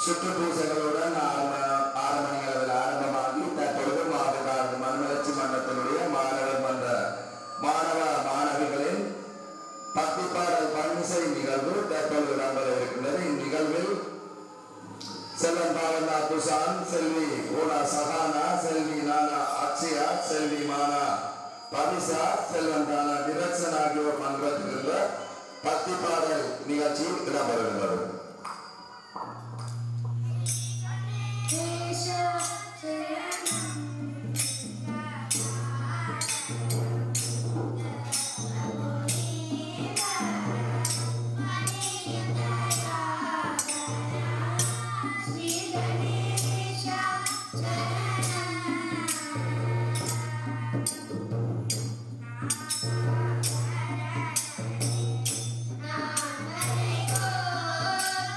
சுற்றுப்பூசைகளுடன் ஆரம்ப ஆறு மணி அளவில் ஆரம்பமாகி தற்பொழுது மாவட்ட மண்வளர்ச்சி மன்றத்தினுடைய மாணவர் மன்ற மாணவ மாணவிகளின் பத்திப்பாடல் பன்னிசை நிகழ்வு தற்பொழுது இடம்பெற இருக்கின்றது இந்நிகழ்வில் செல்வன் பாவனா துஷான் செல்வி ஊனா சஹானா செல்வி நானா அக்ஷயா செல்வி மானா பவிசா செல்வன் தானா நிரக்ஷன் ஆகியோர் பங்கேற்கின்ற பத்தி பாடல் நிகழ்ச்சியில் இடம்பெறுகிறது Thank you.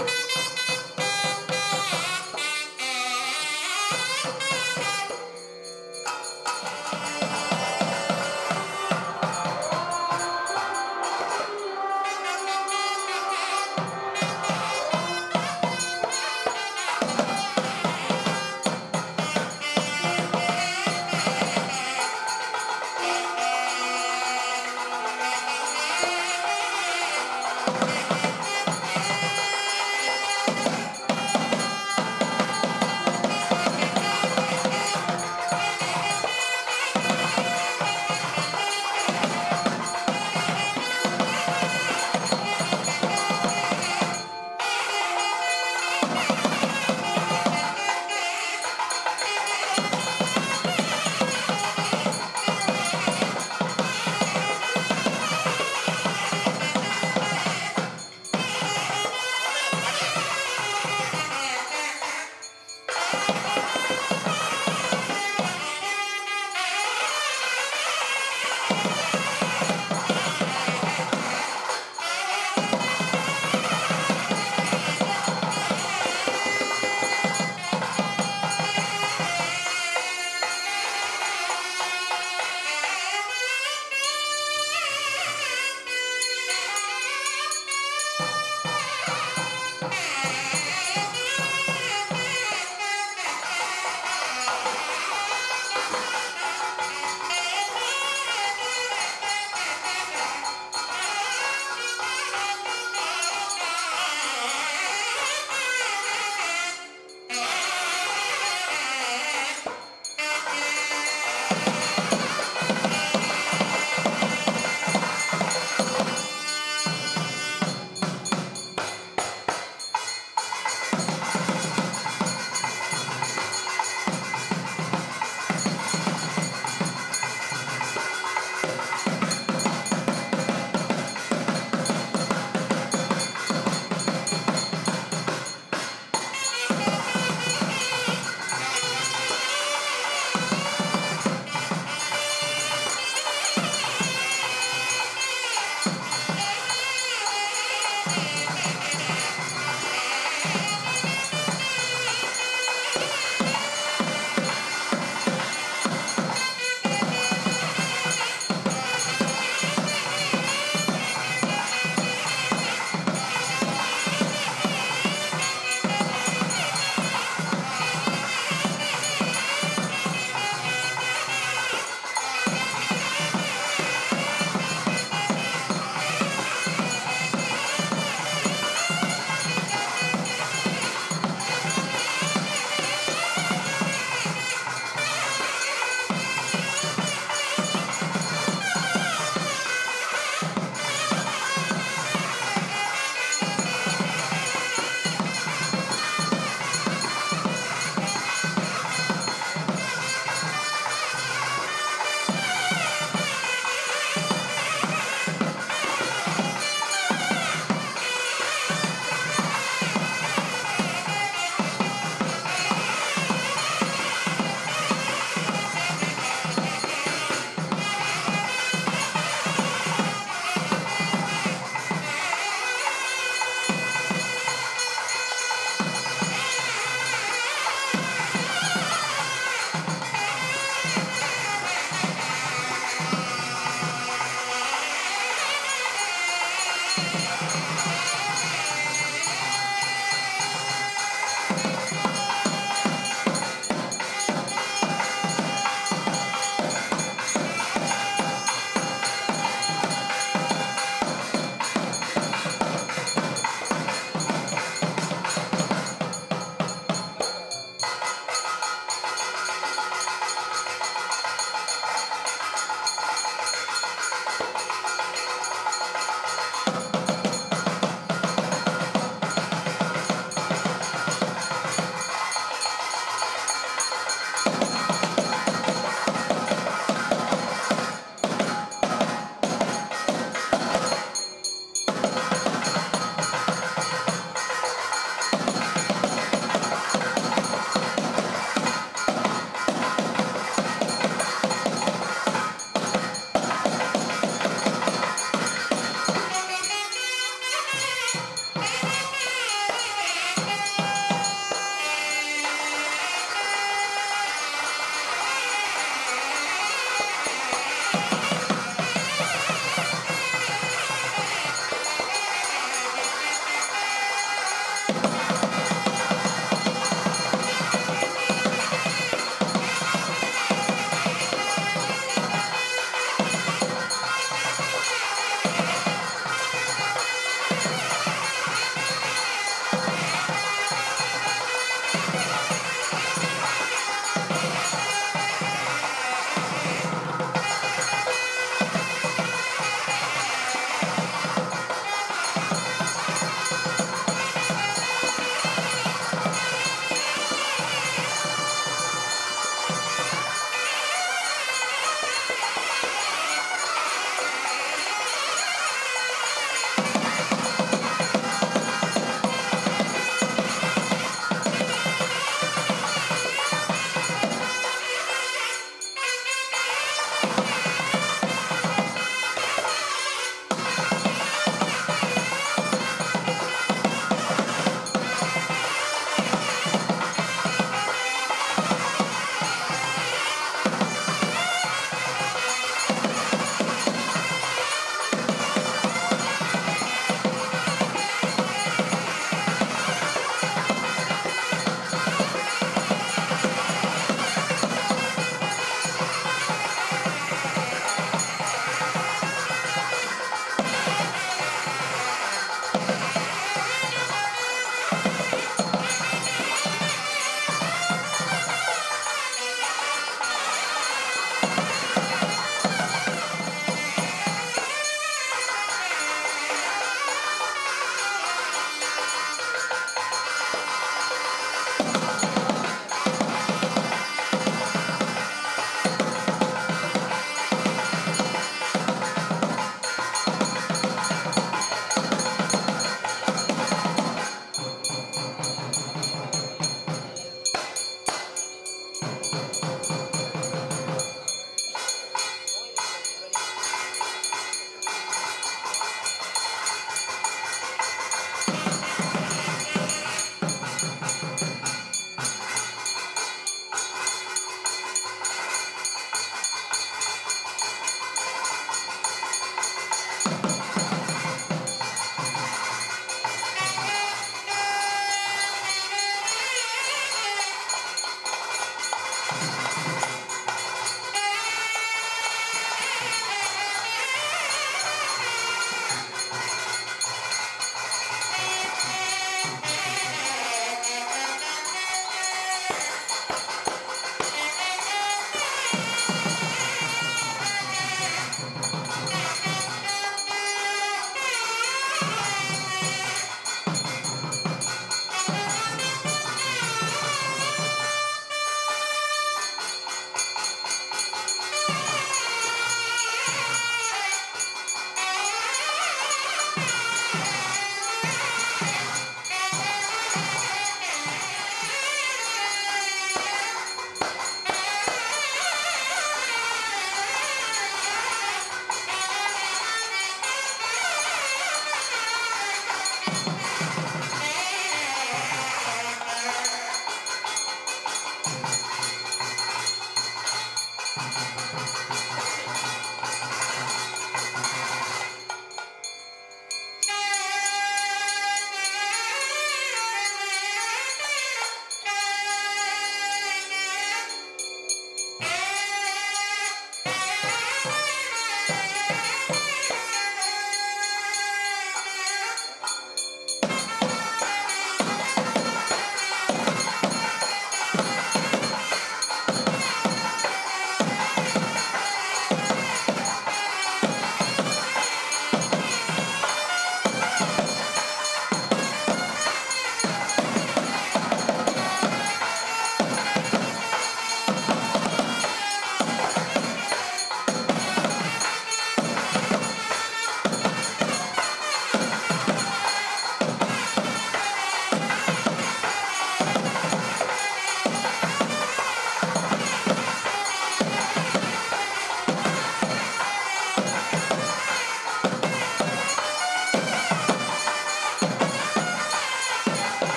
ஆ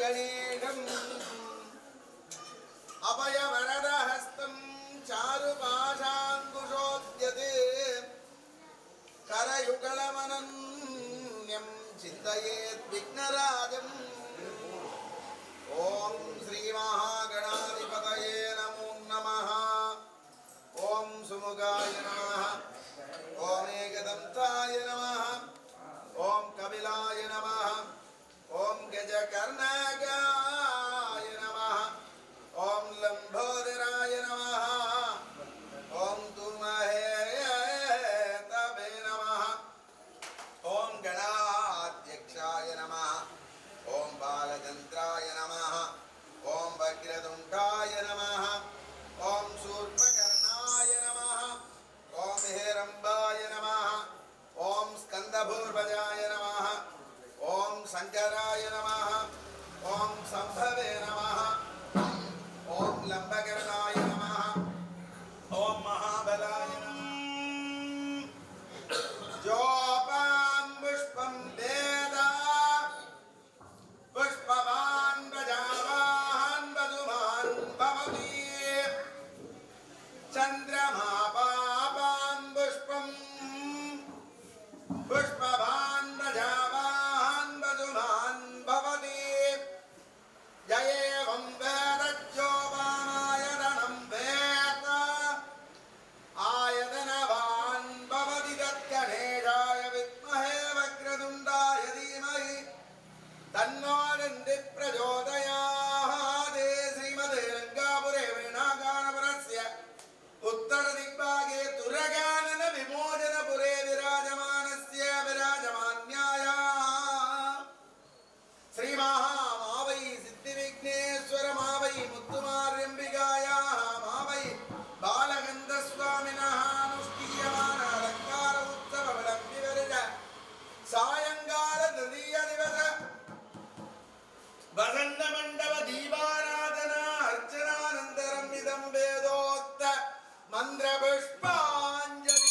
गणेशम् अभयवरदहस्तं चारुपाशाङ्कुशोद्यते करयुगलमनन्यं चिन्तयेत् विघ्नराजम् ॐ श्रीमहागणाधिपतये नमो नमः ॐ सुमुखाय नमः ॐ एकदन्ताय नमः ॐ कपिलाय नमः ॐ गजकर्णकाय नमः ॐ लम्बोदराय नमः ॐ तुर्महेतवे नमः ॐ गणाध्यक्षाय नमः ॐ बालचन्द्राय नमः ॐ वक्रतुण्डाय नमः ॐ शूर्पकर्णाय नमः ॐ हेरम्बाय नमः ॐ स्कन्दभूर्भजाय नमः ॐ शङ्कराय नमः ॐ सम्भवे नमः ॐ लम्बकर्णाय नमः ॐ महाबलाय नमः जोपां पुष्पं वेदा पुष्पवान् प्रजावान् वधुमान् भवति चन्द्रमा पापान् पुष्पम् पुष्पवान् प्रजावान् वधुमान् भवति य एवं वेदज्योपामायतनं वेद आयतनवान् भवति तद्गणेशाय विद्महे वक्रतुण्डाय धीमहि तन्नोदन्ति प्रचोदयात् श्रीमते रङ्गापुरे वीणागानपुरस्य उत्तरदिग्भागे तुरगानन विमोचनपुरे विराजमानस्य विराजमान्यायाः श्रीमहामावै सिद्धिविघ्नेश्वरमावै मुत्तुमार्यम्बिकायाः मावै बालगन्धस्वामिनः अनुष्ठीयमान अलङ्कार उत्सवविलम्बिवरज सायङ्काल तृतीयदिवस वसन्तमण्डप दीपाराधना अर्चनानन्तरम् इदं वेदोक्त मन्त्रपुष्पाञ्जलि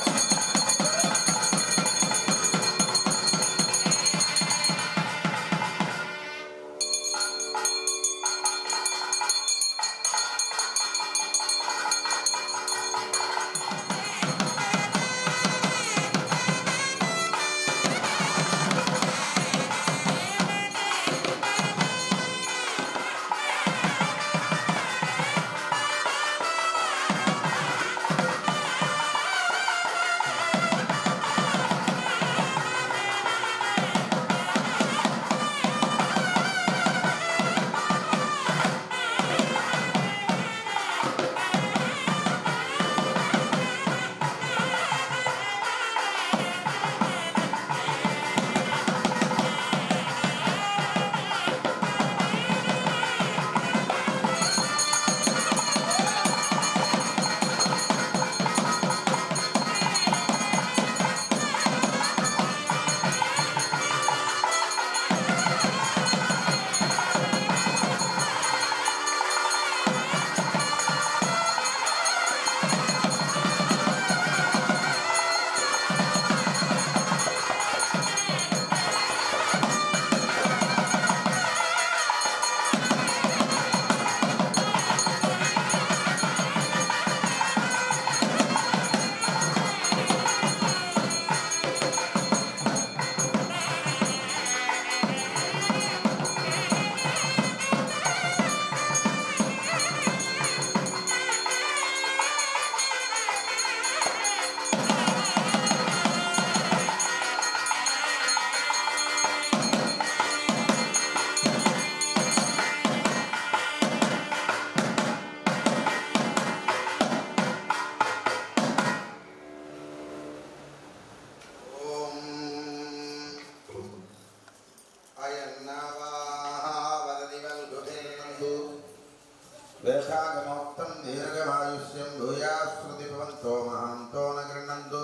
వేషాగమోక్తం దీర్ఘమాయుష్యం భూయాశ్రుతి భవంతో మహాంతో న గృహంతు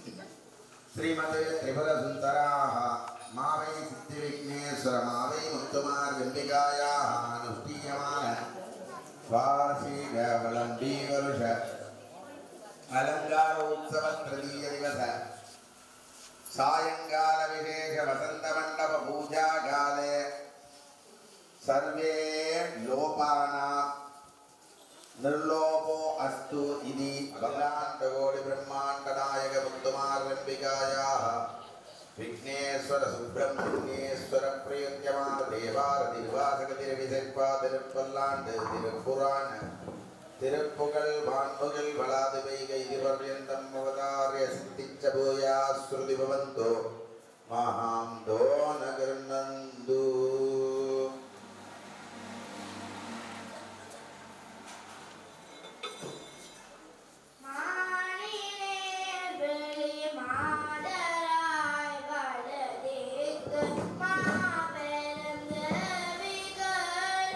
శ్రీమతే త్రిపుర సుందరాः మా వై సిద్ధి విఘ్నేశ్వర మా వై ముక్తుమార్గంబికాయాः అనుష్ఠీయమాన వార్షికవలంబీ వరుష అలంకార ఉత్సవ తృతీయ దివస సాయంకాల విశేష వసంత మండప పూజా కాలే सर्वे लोपाना निर्लोपो अस्तु इति बलाण्डकोटि ब्रह्माण्डनायक मुक्तमारम्भिकायाः विघ्नेश्वर सुब्रह्मण्येश्वर प्रियत्यमान தேவார திருவாசக திருவிசைப்பா திருப்பல்லாண்டு திருப்புராண திருப்புகழ் வான்முகில் வளாது வைகை இதுவர்யந்தம் அவதாரிய சித்திச்ச பூயா ஸ்ருதி பவந்தோ மகாம் தோ நகர்நந்து மானிலே வெளி மாதராய் வளதேக்கு மாபெருந்தவிகள்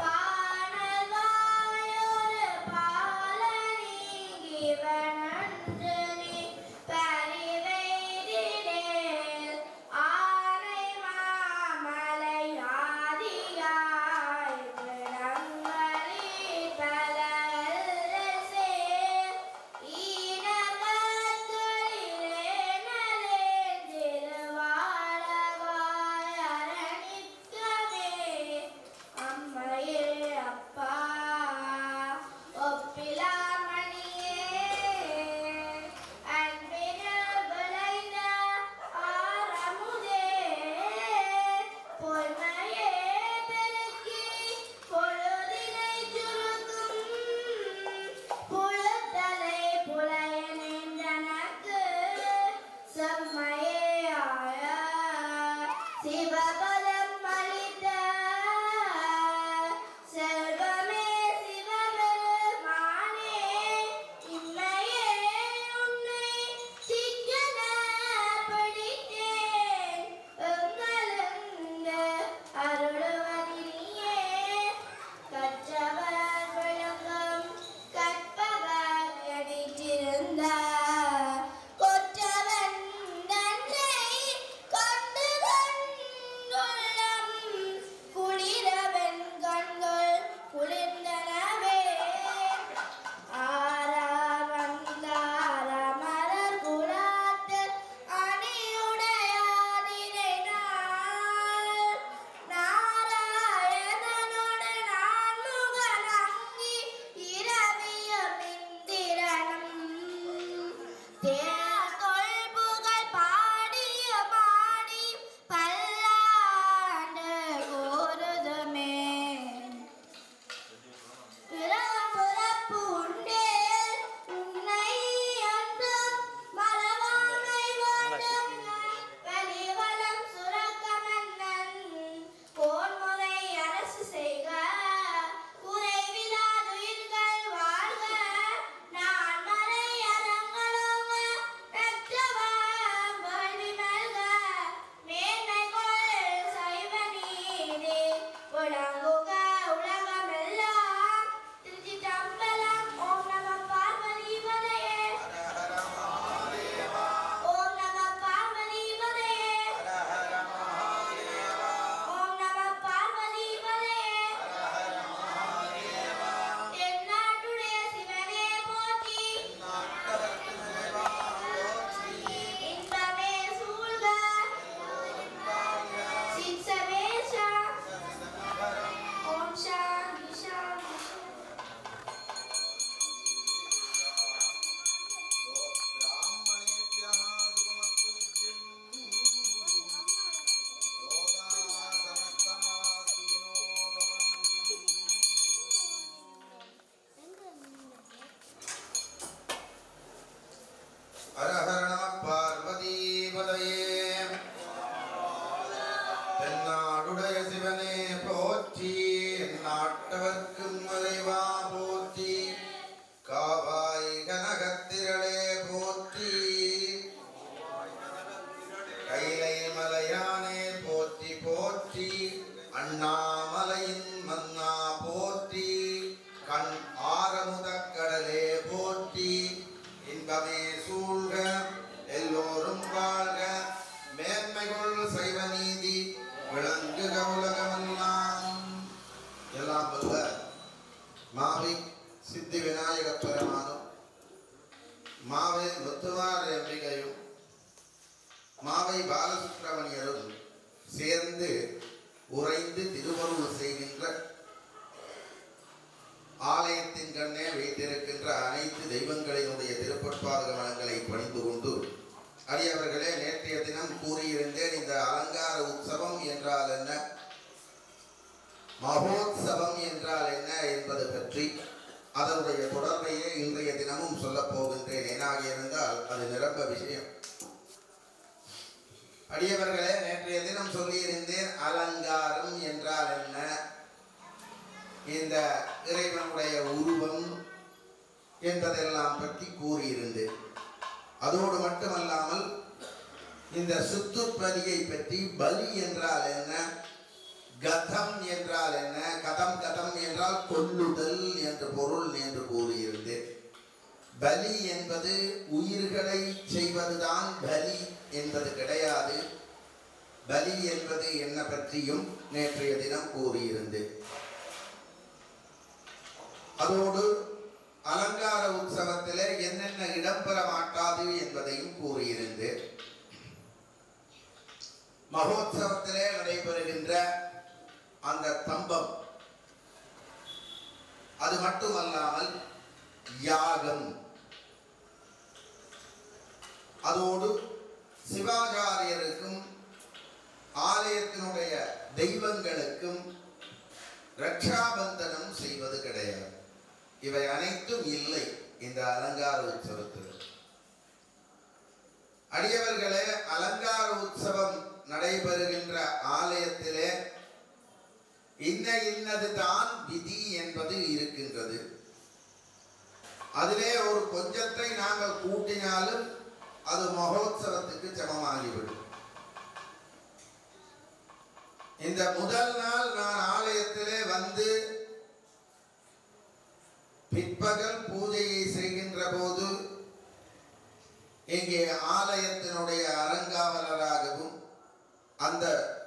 பாணவாயொரு பாலனீங்கி வனன்றனி பரிவைதிடேல் ஆனை மாமலை ஆதியாய் விளங்களி பலல்சே பொன்மையே பெருக்கி பொழுதினை சுருக்கும் புலத்தலை புலையனென்றனக்கு செம்மையாய சிவபலம் அளித்த செல்வமே சிவபெருமானே இன்மையே உன்னை சிக்கன படித்தேன் எங்களுந்த அருளுவதினியே கற்றவர் விளங்கும் கற்பவர் எடிற்றிருந்த கொற்றவன் தன்னை கொண்டு கண்டுள்ளம் குளிரவன் கண்கள் குளிர்ந்தனவே ஆராவந்தாரமரர் குலாத்து அணியுடையாதிரை நாள் நாராயணனோடு நான்முக நங்கி இரவியும் இந்திரனும் தேர்தொள் புகழ் பாடிய பாடி பல்லாண்டு கூறுதுமே பிறப்புறப்பு உண்டேல் உன்னை அன்றும் மறவாமை வேண்டும் வெளிவலம் சுரக்க மன்னன் போன்முறை அரசு செய்க குறைவிலாதுயிர்கள் வாழ்க நான் மறை அறங்களோங்க பெற்றவன் வேள்வி மல்க மேன்மைகள் சைவ நீதி விளங்குக உலகமெல்லாம் திருச்சி தம்பலம் ஓம் நம பார்வதி பதையே ஓம் நம பார்வதி பதையே ஓம் நம பார்வதி பதையே எந்நாட்டுடைய சிவனே போற்றி இன்பமே சூழ்க சிற்சவேஷா ஓம் சாந்தி சாந்தி ब्राह्मणेभ्यः सुखमस्तु नित्यम् लोकाः समस्तमाः सुखिनो भवन्तु हर हर नमः பார்வதிபதையே தென்னாடுடைய சிவனே போற்றி நாட்டவர்க்கும் மறைவா போற்றி காவாய் கனகத்திரளே போற்றி கைலை மலையானே போற்றி போற்றி அண்ணாமலையின் மன்னா போற்றி கண் ஆரமுதக் கடலே போற்றி இன்பமே சூழ்க எல்லோரும் வாழ்க மேன்மைகள் சைவ நீதி விளங்குக உலகமெல்லாம் எல்லாம் வல்ல மாவி சித்தி விநாயக பெருமானும் மாவை முத்துவார் அம்பிகையும் மாவை பாலசுப்ரமணியரும் சேர்ந்து உறைந்து திருவருள் செய்கின்ற ஆலயத்தின் கண்ணே வைத்திருக்கின்ற அனைத்து தெய்வங்களினுடைய திருப்பற்பாதக மனங்களை பணிந்து கொண்டு அடியவர்களே நேற்றைய தினம் கூறியிருந்தேன் இந்த அலங்கார உற்சவம் என்றால் என்ன மகோத்சவம் என்றால் என்ன என்பது பற்றி அதனுடைய தொடர்பையே இன்றைய தினமும் சொல்லப் போகின்றேன் ஏனாக இருந்தால் அது நிரம்ப விஷயம் அடியவர்களே நேற்றைய தினம் சொல்லியிருந்தேன் அலங்காரம் என்றால் என்ன இந்த இறைவனுடைய உருவம் என்பதெல்லாம் பற்றி கூறியிருந்தேன் அதோடு மட்டுமல்லாமல் இந்த சுத்து பலியை பற்றி பலி என்றால் என்ன கதம் என்றால் என்ன கதம் கதம் என்றால் கொல்லுதல் என்று பொருள் என்று கூறியிருந்தேன் பலி என்பது உயிர்களை செய்வதுதான் பலி என்பது கிடையாது பலி என்பது என்ன பற்றியும் நேற்றைய தினம் கூறியிருந்தேன் அதோடு அலங்கார உற்சவத்திலே என்னென்ன இடம்பெற மாட்டாது என்பதையும் கூறியிருந்தேன் மகோத்சவத்திலே நடைபெறுகின்ற அந்த தம்பம் அது மட்டுமல்லாமல் யாகம் அதோடு சிவாச்சாரியருக்கும் ஆலயத்தினுடைய தெய்வங்களுக்கும் ரட்சாபந்தனம் செய்வது கிடையாது இவை அனைத்தும் இல்லை இந்த அலங்கார உற்சவத்தில் அடியவர்களே அலங்கார உற்சவம் நடைபெறுகின்ற ஆலயத்திலே இன்ன இன்னது தான் விதி என்பது இருக்கின்றது அதிலே ஒரு கொஞ்சத்தை நாங்கள் கூட்டினாலும் அது மகோத்சவத்துக்கு சமமாகிவிடும் இந்த முதல் நாள் நான் ஆலயத்திலே வந்து பிற்பகல் பூஜையை செய்கின்ற போது இங்கே ஆலயத்தினுடைய அலங்காவலராகவும் அந்த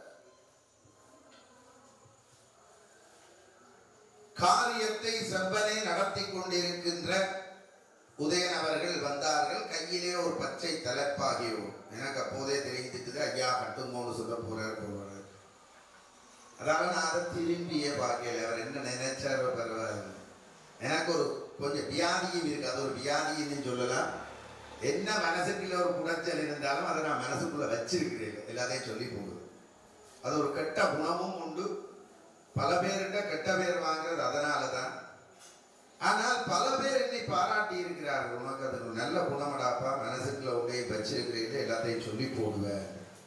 காரியத்தை செவ்வனை நடத்தி கொண்டிருக்கின்ற உதயன் அவர்கள் வந்தார்கள் கையிலே ஒரு பச்சை தலைப்பாகியோ எனக்கு அப்போதே தெரிஞ்சுக்குது ஐயா கட்டுங்கோன்னு சொல்ல போறார் போறாரு அதாவது நான் அதை திரும்பியே பார்க்கல அவர் என்ன நினைச்சாரோ பரவாயில்ல எனக்கு ஒரு கொஞ்சம் வியாதியும் இருக்கு அது ஒரு வியாதின்னு சொல்லலாம் என்ன மனசுக்குள்ள ஒரு குடைச்சல் இருந்தாலும் அதை நான் மனசுக்குள்ள வச்சிருக்கிறேன் எல்லாத்தையும் சொல்லி போடுது அது ஒரு கெட்ட குணமும் உண்டு பல பேர்கிட்ட கெட்ட பேர் வாங்குறது அதனால தான் ஆனால் பல பேர் என்னை பாராட்டி இருக்கிறார்கள் உனக்கு அது ஒரு நல்ல குணமடாப்பா மனசுக்குள்ள உடைய வச்சிருக்கிறீங்க எல்லாத்தையும் சொல்லி போடுவேன்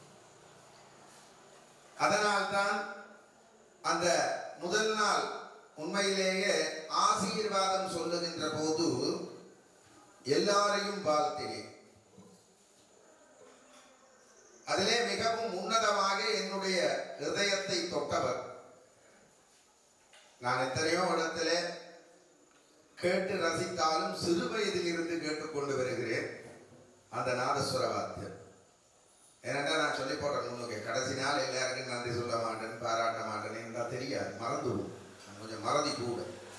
அதனால்தான் அந்த முதல் நாள் உண்மையிலேயே ஆசீர்வாதம் சொல்லுகின்ற போது எல்லாரையும் வாழ்த்தினேன் அதிலே மிகவும் உன்னதமாக என்னுடைய ஹிருதயத்தை தொட்டவர் நான் எத்தனையோ இடத்திலே கேட்டு ரசித்தாலும் சிறு வயதில் இருந்து கேட்டுக்கொண்டு வருகிறேன் அந்த நாதஸ்வர வாத்தியம் ஏனென்றா நான் சொல்லி போட்டேன் முன்னுக்கு கடைசி நாள் எல்லாருக்கும் நன்றி சொல்ல மாட்டேன் பாராட்ட மாட்டேன் என்றால் தெரியாது மறந்துடும் நான் கொஞ்சம் மறதி கூட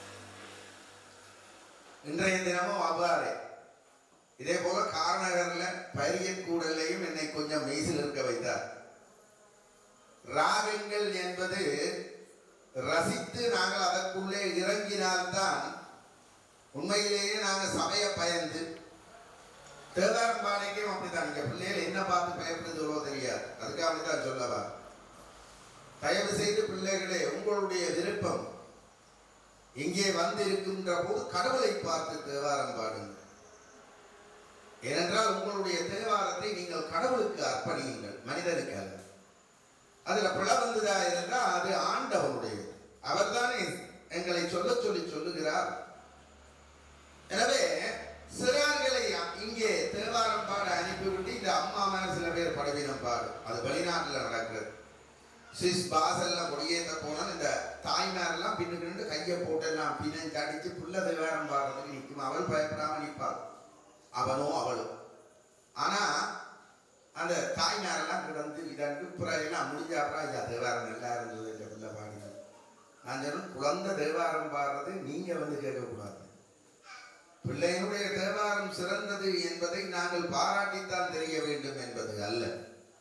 இன்றைய தினமும் அவ்வாறே இதே போல காரணகர்ல பரியன் கூடலையும் என்னை கொஞ்சம் மெய்சில் இருக்க வைத்தார் ராகங்கள் என்பது ரசித்து நாங்கள் அதற்குள்ளே இறங்கினால்தான் உண்மையிலேயே நாங்கள் சபையை பயந்து தேதாரம்பானைக்கும் அப்படித்தான் இங்க பிள்ளைகள் என்ன பார்த்து பயப்படுதோ தெரியாது அதுக்காக தான் சொல்லவா தயவு செய்து பிள்ளைகளே உங்களுடைய விருப்பம் இங்கே வந்து இருக்கின்ற போது கடவுளை பார்த்து தேவாரம் பாடுங்கள் ஏனென்றால் உங்களுடைய தேவாரத்தை நீங்கள் கடவுளுக்கு அர்ப்பணியுங்கள் மனிதனுக்கு அல்ல அதுல பிளவந்ததா இருந்தால் அது ஆண்டவனுடையது அவர்தானே எங்களை சொல்ல சொல்லி சொல்லுகிறார் எனவே சிறார்களை இங்கே தேவாரம் பாட அனுப்பிவிட்டு இந்த அம்மா மேல சில பேர் படவீனம் பாடு அது வெளிநாட்டில் நடக்கிறது சுவிஸ் பாசெல்லாம் கொடியேற்ற போனால் இந்த தாய்மாரெல்லாம் பின்னுக்கு நின்று கையை போட்டெல்லாம் பின்னஞ்சு அடிச்சு புள்ள தேவாரம் பாடுறதுக்கு நிற்கும் அவள் பயப்படாம நிற்பாள் அவனோ அவளும் ஆனா அந்த தாய்மாரெல்லாம் கிடந்து இதற்கு பிறகு முடிஞ்ச அப்புறம் ஐயா தேவாரம் நல்லா இருந்தது இந்த பிள்ளை பாடினது நான் சொன்னேன் குழந்தை தேவாரம் பாடுறது நீங்க வந்து கேட்கக்கூடாது பிள்ளையினுடைய தேவாரம் சிறந்தது என்பதை நாங்கள் பாராட்டித்தான் தெரிய வேண்டும் என்பது அல்ல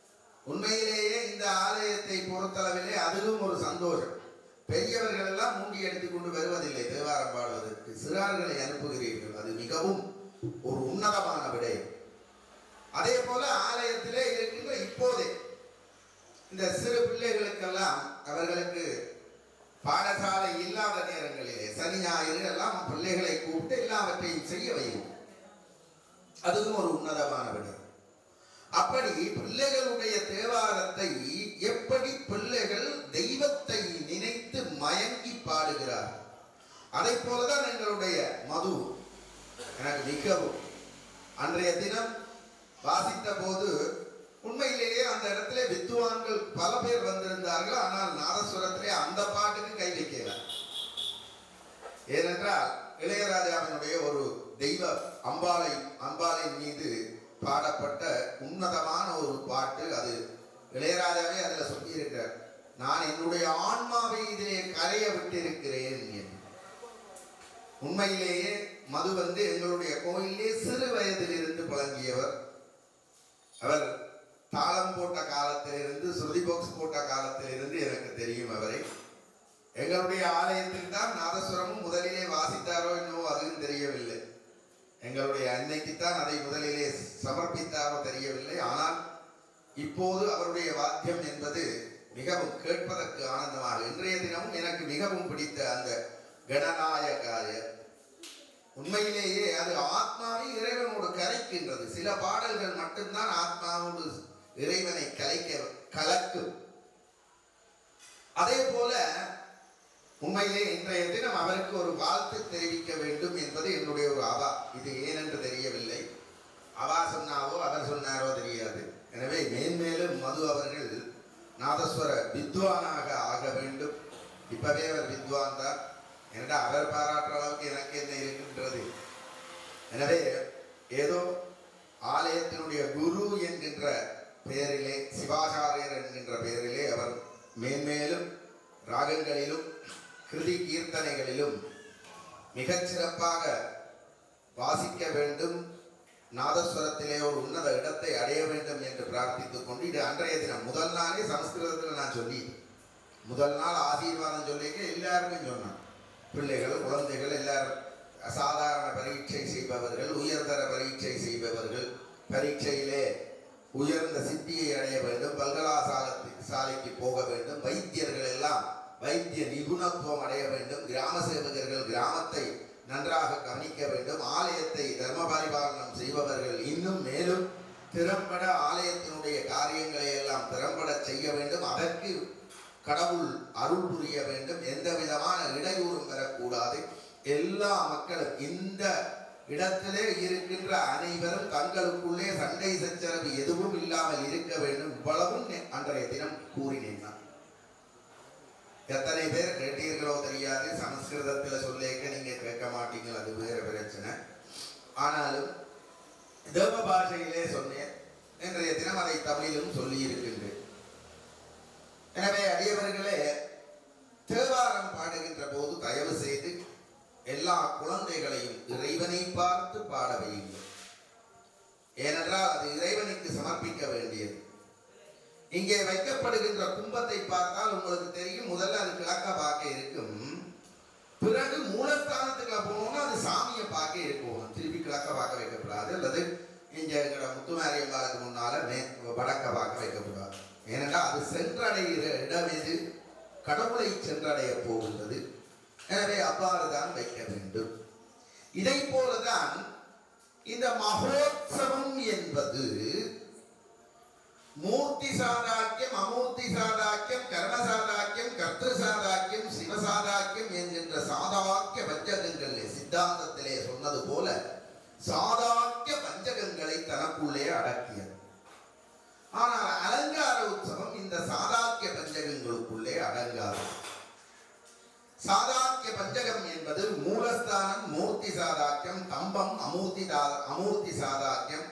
உண்மையிலேயே இந்த ஆலயத்தை பொறுத்தளவிலே அதிலும் ஒரு சந்தோஷம் பெரியவர்கள் எல்லாம் மூண்டி எடுத்துக்கொண்டு வருவதில்லை தேவாரம் பாடுவதற்கு சிறார்களை அனுப்புகிறீர்கள் அது மிகவும் ஒரு உன்னதமான விடை அதே போல ஆலயத்திலே இருக்கின்ற இப்போதே இந்த சிறு பிள்ளைகளுக்கெல்லாம் அவர்களுக்கு பாடசாலை இல்லாத நேரங்களிலே சனி ஞாயிறு எல்லாம் பிள்ளைகளை கூப்பிட்டு எல்லாவற்றையும் செய்ய வையும் அதுவும் ஒரு உன்னதமான விடை அப்படி பிள்ளைகளுடைய தேவாரத்தை எப்படி பிள்ளைகள் தெய்வத்தை நினைத்து மயங்கி பாடுகிறார்கள் அதை போலதான் எங்களுடைய மது எனக்கு மிகவும் அன்றைய தினம் வாசித்த போது உண்மையிலேயே அந்த இடத்துல வித்துவான்கள் பல பேர் வந்திருந்தார்கள் ஆனால் நாதஸ்வரத்திலே அந்த பாட்டுக்கு கை வைக்கல ஏனென்றால் இளையராஜாவினுடைய ஒரு தெய்வ அம்பாளை அம்பாளின் மீது பாடப்பட்ட உன்னதமான ஒரு பாட்டு அது இளையராஜாவே அதில் சொல்லியிருக்கிறார் நான் என்னுடைய ஆன்மாவை இதிலே கரைய விட்டிருக்கிறேன் என்று உண்மையிலேயே மது வந்து எங்களுடைய கோயிலே சிறு வயதிலிருந்து பழங்கியவர் அவர் தாளம் போட்ட காலத்திலிருந்து ஸ்ருதி பாக்ஸ் போட்ட காலத்திலிருந்து எனக்கு தெரியும் அவரை எங்களுடைய ஆலயத்தில் தான் நாதஸ்வரமும் முதலிலே வாசித்தாரோ என்னவோ அதுவும் தெரியவில்லை எங்களுடைய அன்னைக்குத்தான் அதை முதலிலே சமர்ப்பித்தாரோ தெரியவில்லை ஆனால் இப்போது அவருடைய வாத்தியம் என்பது மிகவும் கேட்பதற்கு ஆனந்தமாக இன்றைய தினமும் எனக்கு மிகவும் பிடித்த அந்த கணநாயகாய உண்மையிலேயே அது ஆத்மாவை இறைவனோடு கலைக்கின்றது சில பாடல்கள் மட்டும்தான் ஆத்மாவோடு இறைவனை கலைக்க கலக்கும் அதே போல உண்மையிலே இன்றைய தினம் அவருக்கு ஒரு வாழ்த்து தெரிவிக்க வேண்டும் என்பது என்னுடைய ஒரு அவா இது ஏனென்று தெரியவில்லை அவா சொன்னாவோ அவர் சொன்னாரோ தெரியாது எனவே மேன்மேலும் மது அவர்கள் நாதஸ்வர வித்வானாக ஆக வேண்டும் இப்பவே அவர் வித்வான் தான் என்னடா அவர் பாராட்டுற அளவுக்கு எனக்கு என்ன இருக்கின்றது எனவே ஏதோ ஆலயத்தினுடைய குரு என்கின்ற பெயரிலே சிவாச்சாரியர் என்கின்ற பெயரிலே அவர் மேன்மேலும் ராகங்களிலும் கிருதி கீர்த்தனைகளிலும் மிகச் சிறப்பாக வாசிக்க வேண்டும் நாதஸ்வரத்திலே ஒரு உன்னத இடத்தை அடைய வேண்டும் என்று பிரார்த்தித்துக் கொண்டு இது அன்றைய தினம் முதல் நாளே சமஸ்கிருதத்தில் நான் சொல்லி முதல் நாள் ஆசீர்வாதம் சொல்லிக்க எல்லாருமே சொன்னான் பிள்ளைகள் குழந்தைகள் எல்லாரும் சாதாரண பரீட்சை செய்பவர்கள் உயர்தர பரீட்சை செய்பவர்கள் பரீட்சையிலே உயர்ந்த சித்தியை அடைய வேண்டும் பல்கலாசாலத்துக்கு சாலைக்கு போக வேண்டும் வைத்தியர்கள் எல்லாம் வைத்திய நிபுணத்துவம் அடைய வேண்டும் கிராம சேவகர்கள் கிராமத்தை நன்றாக கவனிக்க வேண்டும் ஆலயத்தை தர்ம பரிபாலனம் செய்பவர்கள் இன்னும் மேலும் திறம்பட ஆலயத்தினுடைய காரியங்களை எல்லாம் திறம்பட செய்ய வேண்டும் அதற்கு கடவுள் அருள் புரிய வேண்டும் எந்த விதமான இடையூறும் வரக்கூடாது எல்லா மக்களும் இந்த இடத்திலே இருக்கின்ற அனைவரும் தங்களுக்குள்ளே சண்டை சச்சரவு எதுவும் இல்லாமல் இருக்க வேண்டும் இவ்வளவும் நே- அன்றைய தினம் கூறினேன் நான் எத்தனை பேர் கேட்டீர்களோ தெரியாது சமஸ்கிருதத்தில் சொல்லேக்க நீங்க கேட்க மாட்டீங்க அது வேற பிரச்சனை ஆனாலும் தேவ பாஷையிலே சொன்னேன் இன்றைய தினம் அதை தமிழிலும் சொல்லி இருக்கின்றேன் எனவே அடியவர்களே தேவாரம் பாடுகின்ற போது தயவு செய்து எல்லா குழந்தைகளையும் இறைவனை பார்த்து பாட வையுங்கள் ஏனென்றால் அது இறைவனுக்கு சமர்ப்பிக்க வேண்டியது இங்கே வைக்கப்படுகின்ற கும்பத்தை பார்த்தால் உங்களுக்கு தெரியும் முதல்ல அது கிழக்க பார்க்க இருக்கும் பிறகு மூலஸ்தானத்துக்குள்ள போனோம்னா அது சாமியை பார்க்க இருக்கும் திருப்பி கிழக்க பார்க்க வைக்கக்கூடாது அல்லது இங்க எங்கட முத்துமாரியம்மாளுக்கு முன்னால மே வடக்க பார்க்க வைக்கக்கூடாது ஏனென்றால் அது சென்றடைகிற இடம் எது கடவுளை சென்றடைய போகின்றது எனவே அவ்வாறு தான் வைக்க வேண்டும் இதை போலதான் இந்த மகோத்சவம் என்பது மூர்த்தி சாதாக்கியம் அமூர்த்தி சாதாக்கியம் கர்ம சாதாக்கியம் கர்த்திரு சாதாக்கியம் சிவசாதாக்கியம் என்கின்ற சாதாக்கிய பஞ்சகங்களே சித்தாந்தத்திலே சொன்னது போல சாதாக்கிய பஞ்சகங்களை தனக்குள்ளே அடக்கியது ஆனால் அலங்கார உற்சவம் இந்த சாதாக்கிய பஞ்சகங்களுக்குள்ளே அடங்காது சாதாக்கிய பஞ்சகம் என்பது மூலஸ்தானம் மூர்த்தி சாதாக்கியம் கம்பம் அமூர்த்தி தா- அமூர்த்தி சாதாக்கியம்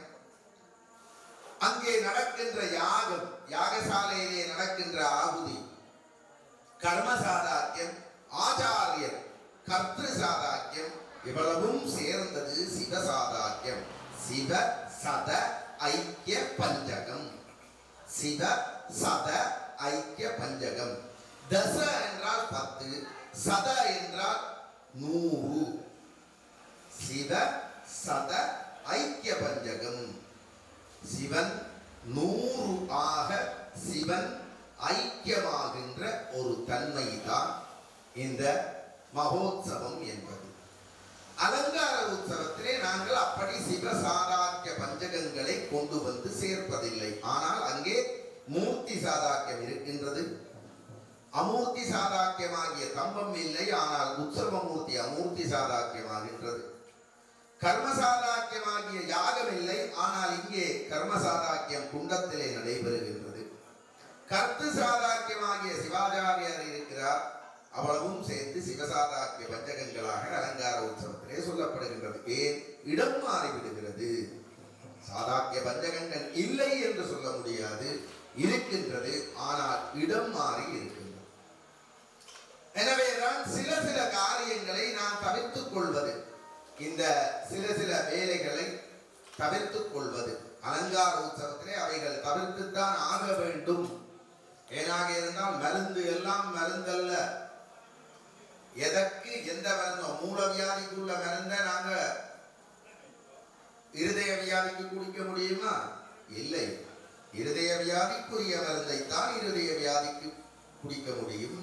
அங்கே நடக்கின்ற யாகம் யாகசாலையிலே நடக்கின்ற ஆகுதி கர்ம சாதாக்கியம் ஆச்சாரியர் கர்த்திரு சாதாக்கியம் இவ்வளவும் சேர்ந்தது சிவ சாதாக்கியம் சிவ சத ஐக்கிய பஞ்சகம் சிவ சத ஐக்கிய பஞ்சகம் தச என்றால் பத்து சத என்றால் நூறு சிவ சத ஐக்கிய பஞ்சகம் சிவன் நூறு ஆக சிவன் ஐக்கியமாகின்ற ஒரு தன்மை தான் இந்த மகோத்சவம் என்பது அலங்கார உற்சவத்திலே நாங்கள் அப்படி சிவசாதாக்கிய பஞ்சகங்களை கொண்டு வந்து சேர்ப்பதில்லை ஆனால் அங்கே மூர்த்தி சாதாக்கியம் இருக்கின்றது அமூர்த்தி சாதாக்கியமாகிய தம்பம் இல்லை ஆனால் உற்சவ மூர்த்தி அமூர்த்தி சாதாக்கியமாகின்றது கர்மசாதாக்கியமாகிய யாகம் இல்லை ஆனால் இங்கே கர்மசாதாக்கியம் குண்டத்திலே நடைபெறுகின்றது கர்த்து சாதாக்கியமாகிய சிவாச்சாரியர் இருக்கிறார் அவ்வளவும் சேர்த்து சிவசாதாக்கிய பஞ்சகங்களாக அலங்கார உற்சவத்திலே சொல்லப்படுகின்றது ஏன் இடம் மாறிவிடுகிறது சாதாக்கிய பஞ்சகங்கள் இல்லை என்று சொல்ல முடியாது இருக்கின்றது ஆனால் இடம் மாறி இருக்கின்றது எனவேதான் சில சில காரியங்களை நாம் தவிர்த்துக் கொள்வது இந்த சில சில வேலைகளை தவிர்த்துக் கொள்வது அலங்கார உற்சவத்திலே அவைகள் தவிர்த்துத்தான் ஆக வேண்டும் ஏனாக இருந்தால் மருந்து எல்லாம் மருந்தல்ல எதற்கு எந்த மருந்தோ மூல வியாதிக்குள்ள மருந்த நாங்க இருதய வியாதிக்கு குடிக்க முடியுமா இல்லை இருதய வியாதிக்குரிய மருந்தை தான் இருதய வியாதிக்கு குடிக்க முடியும்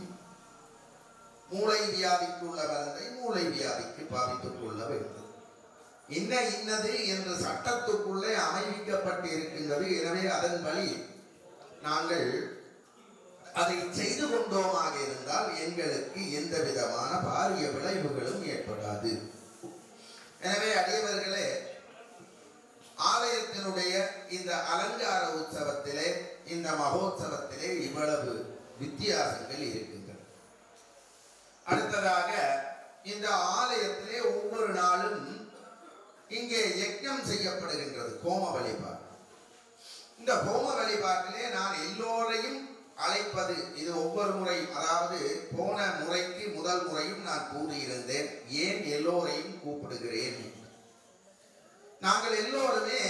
மூளை வியாதிக்கு உள்ள மருந்தை மூளை வியாதிக்கு பாவித்துக் கொள்ள வேண்டும் இன்ன இன்னது என்று சட்டத்துக்குள்ளே அமைவிக்கப்பட்டு இருக்கின்றது எனவே அதன் வழி நாங்கள் அதை செய்து கொண்டோமாக இருந்தால் எங்களுக்கு எந்த விதமான பாரிய விளைவுகளும் ஏற்படாது எனவே அடியவர்களே ஆலயத்தினுடைய இந்த அலங்கார உற்சவத்திலே இந்த மகோத்சவத்திலே இவ்வளவு வித்தியாசங்கள் இருக்கின்றன அடுத்ததாக இந்த ஆலயத்திலே ஒவ்வொரு நாளும் இங்கே யஜ்ஞம் செய்யப்படுகின்றது ஹோம வழிபாடு இந்த ஹோம வழிபாட்டிலே நான் எல்லோரையும் அழைப்பது இது ஒவ்வொரு முறை அதாவது போன முறைக்கு முதல் முறையும் நான் கூறியிருந்தேன் ஏன் எல்லோரையும் கூப்பிடுகிறேன் நாங்கள் எல்லோருமே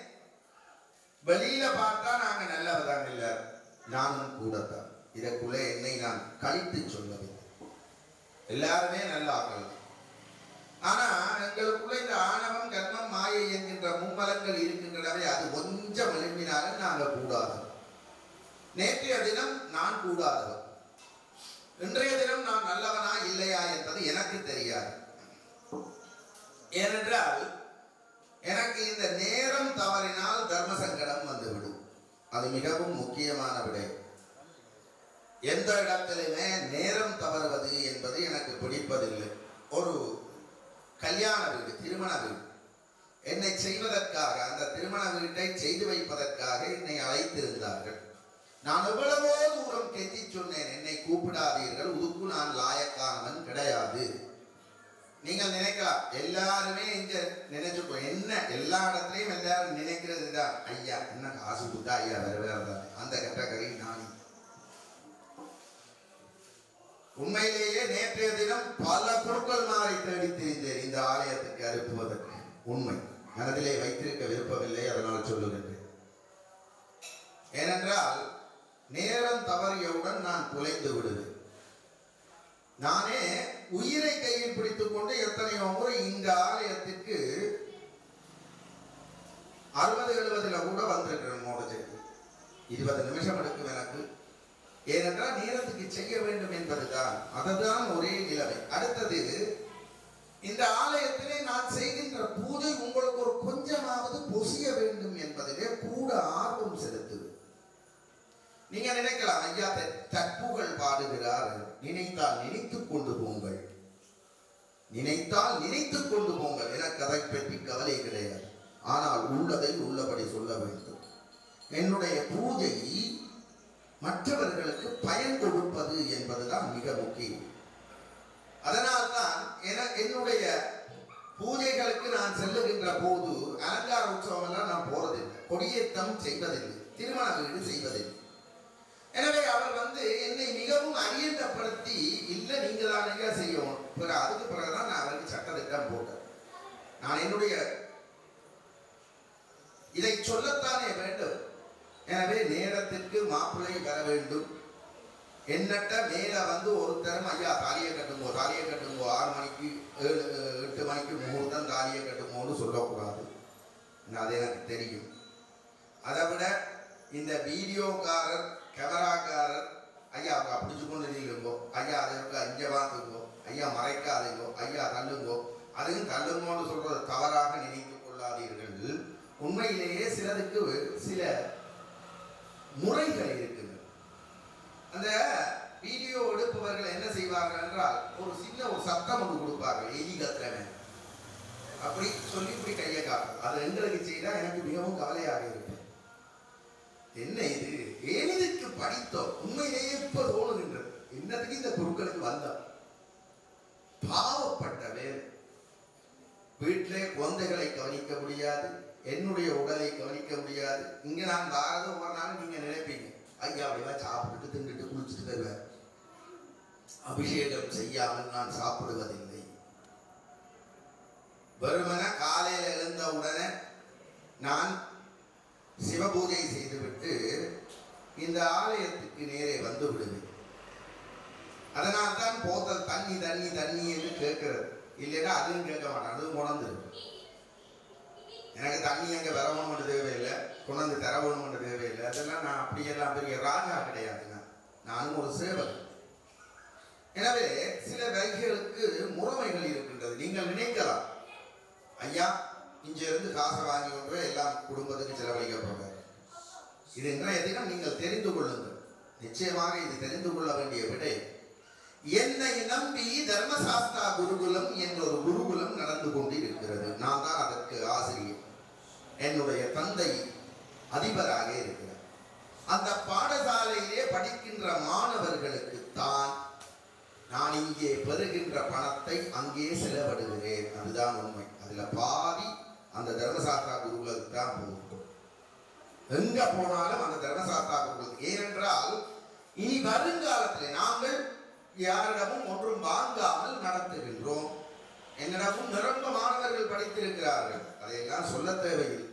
வெளியில பார்த்தா நாங்க நல்லவதான் இல்ல நானும் கூடத்தான் இதற்குள்ளே என்னை நான் கழித்து சொல்லவில்லை எல்லாருமே நல்ல ஆக்கள் ஆனா எங்களுக்குள்ள இந்த ஆணவம் கர்மம் மாயை என்கின்ற மும்மலங்கள் இருக்கின்றனவே அது கொஞ்சம் எழுப்பினாலும் நாங்கள் கூடாது நேற்றைய தினம் நான் கூடாதவன் இன்றைய தினம் நான் நல்லவனா இல்லையா என்பது எனக்கு தெரியாது ஏனென்றால் எனக்கு இந்த நேரம் தவறினால் தர்ம சங்கடம் வந்துவிடும் அது மிகவும் முக்கியமான விடை எந்த இடத்திலுமே நேரம் தவறுவது என்பது எனக்கு பிடிப்பதில்லை ஒரு கல்யாண வீடு திருமண வீடு என்னை செய்வதற்காக அந்த திருமண வீட்டை செய்து வைப்பதற்காக என்னை அழைத்திருந்தார்கள் நான் எவ்வளவோ தூரம் கெஞ்சி சொன்னேன் என்னை கூப்பிடாதீர்கள் உதுக்கு நான் லாயக்கானவன் கிடையாது நீங்கள் நினைக்கலாம் எல்லாருமே இங்க நினைச்சுக்கோ என்ன எல்லா இடத்துலயும் எல்லாரும் நினைக்கிறது தான் ஐயா என்ன காசு கொடுத்தா ஐயா வேற வேற தானே அந்த கேட்டகரி நான் உண்மையிலேயே நேற்றைய தினம் பல பொருட்கள் மாறி தேடி திரிந்தேன் இந்த ஆலயத்துக்கு அனுப்புவதற்கு உண்மை மனதிலே வைத்திருக்க விருப்பமில்லை அதனால் சொல்லுகின்றேன் ஏனென்றால் நேரம் தவறியவுடன் நான் குலைந்து விடுவேன் நானே உயிரை கையில் பிடித்துக் கொண்டு எத்தனையோ முறை இந்த ஆலயத்திற்கு அறுபது எழுபதுல கூட வந்திருக்கிறேன் மோட சேர்த்து இருபது நிமிஷம் எடுக்கும் எனக்கு ஏனென்றால் நேரத்துக்கு செய்ய வேண்டும் என்பதுதான் அதுதான் ஒரே நிலைமை அடுத்தது இந்த ஆலயத்திலே நான் செய்கின்ற பூஜை உங்களுக்கு ஒரு கொஞ்சமாவது பொசிய வேண்டும் என்பதிலே கூட ஆர்வம் செலுத்துது நீங்க நினைக்கலாம் ஐயா த- தற்புகள் பாடுகிறார் நினைத்தால் நினைத்துக் கொண்டு போங்கள் நினைத்தால் நினைத்துக் கொண்டு போங்கள் எனக்கு அதை பற்றி கவலை கிடையாது ஆனால் உள்ளதை உள்ளபடி சொல்ல வேண்டும் என்னுடைய பூஜை மற்றவர்களுக்கு பயன் கொடுப்பது என்பதுதான் மிக முக்கியம் அதனால்தான் என என்னுடைய பூஜைகளுக்கு நான் செல்லுகின்ற போது அலங்கார உற்சவம் எல்லாம் நான் போறதில்லை கொடியேற்றம் செய்வதில்லை திருமண வீடு செய்வதில்லை எனவே அவர் வந்து என்னை மிகவும் அரியண்டப்படுத்தி இல்லை நீங்க தானேங்க செய்யணும் பிறகு அதுக்கு பிறகுதான் நான் அவருக்கு சட்டத்திட்டம் போட்டேன் நான் என்னுடைய இதை சொல்லத்தானே வேண்டும் எனவே நேரத்திற்கு மாப்பிள்ளை வர வேண்டும் என்னட்ட மேல வந்து ஒருத்தரும் ஐயா தாலியை கட்டுங்கோ தாலியை கட்டுங்கோ ஆறு மணிக்கு ஏழு எட்டு மணிக்கு முகூர்த்தம் தாலியை கட்டுங்கோன்னு சொல்லக்கூடாது அது எனக்கு தெரியும் அதை விட இந்த வீடியோக்காரர் கேமராக்காரர் ஐயா அவங்க பிடிச்சு கொண்டு நீங்குங்கோ ஐயா அதற்கு அஞ்ச பார்த்துங்கோ ஐயா மறைக்காதீங்கோ ஐயா தள்ளுங்கோ அதையும் தள்ளுங்கோன்னு சொல்றது தவறாக நினைத்துக் கொள்ளாதீர்கள் உண்மையிலேயே சிலதுக்கு சில முறைகள் இருக்குது அந்த வீடியோ எடுப்பவர்கள் என்ன செய்வார்கள் என்றால் ஒரு சின்ன ஒரு சத்தம் ஒன்று கொடுப்பார்கள் எலி கத்துறவன் அப்படி சொல்லி இப்படி கையை காட்டும் அது எங்களுக்கு செய்தா எனக்கு மிகவும் கவலையாக இருக்கு என்ன இது ஏன் இதுக்கு படித்தோம் உண்மையிலேயே இப்ப தோணுகின்றது என்னத்துக்கு இந்த குருக்களுக்கு வந்தோம் பாவப்பட்ட வேலை வீட்டிலே குழந்தைகளை கவனிக்க முடியாது என்னுடைய உடலை கவனிக்க முடியாது இங்க நான் வாரது ஒவ்வொரு நாளும் நீங்க நினைப்பீங்க ஐயா அப்படிவா சாப்பிட்டுட்டு தின்னுட்டு குளிச்சுட்டு வருவேன் அபிஷேகம் செய்யாமல் நான் சாப்பிடுவதில்லை வெறுமன காலையில எழுந்த உடனே நான் சிவபூஜை செய்துவிட்டு இந்த ஆலயத்துக்கு நேரே வந்து விடுவேன் அதனால் தான் போத்தல் தண்ணி தண்ணி தண்ணி என்று கேட்கிறது இல்லைன்னா அதுவும் கேட்க மாட்டேன் அதுவும் உணர்ந்துருக்கு எனக்கு தண்ணி அங்கே வரணும்னு தேவையில்லை கொண்டாந்து தரவணும்னு தேவையில்லை அதெல்லாம் நான் அப்படியெல்லாம் பெரிய ராஜா கிடையாதுங்க நானும் ஒரு சேவகன் எனவே சில வைகளுக்கு முறைமைகள் இருக்கின்றது நீங்கள் நினைக்கலாம் ஐயா இங்கிருந்து காசை வாங்கி கொண்டு எல்லாம் குடும்பத்துக்கு செலவழிக்க போகிறார் இது இன்றைய தினம் நீங்கள் தெரிந்து கொள்ளுங்கள் நிச்சயமாக இது தெரிந்து கொள்ள வேண்டிய விடை என்னை நம்பி தர்மசாஸ்திரா குருகுலம் என்ற ஒரு குருகுலம் நடந்து கொண்டு இருக்கிறது நான் தான் அதற்கு ஆசிரியர் என்னுடைய தந்தை அதிபராக இருக்கிறார் அந்த பாடசாலையிலே படிக்கின்ற மாணவர்களுக்கு தான் நான் இங்கே பெறுகின்ற பணத்தை அங்கே செலவிடுகிறேன் அதுதான் உண்மை அதுல பாதி அந்த தர்மசாஸ்திரா குருகுலத்துக்கு தான் போகும் எங்க போனாலும் அந்த தர்மசாஸ்திரா குருகுலத்துக்கு ஏனென்றால் இனி வருங்காலத்தில் நாங்கள் யாரிடமும் ஒன்றும் வாங்காமல் நடத்துகின்றோம் என்னிடமும் நிரம்ப மாணவர்கள் படித்திருக்கிறார்கள் அதையெல்லாம் சொல்ல தேவையில்லை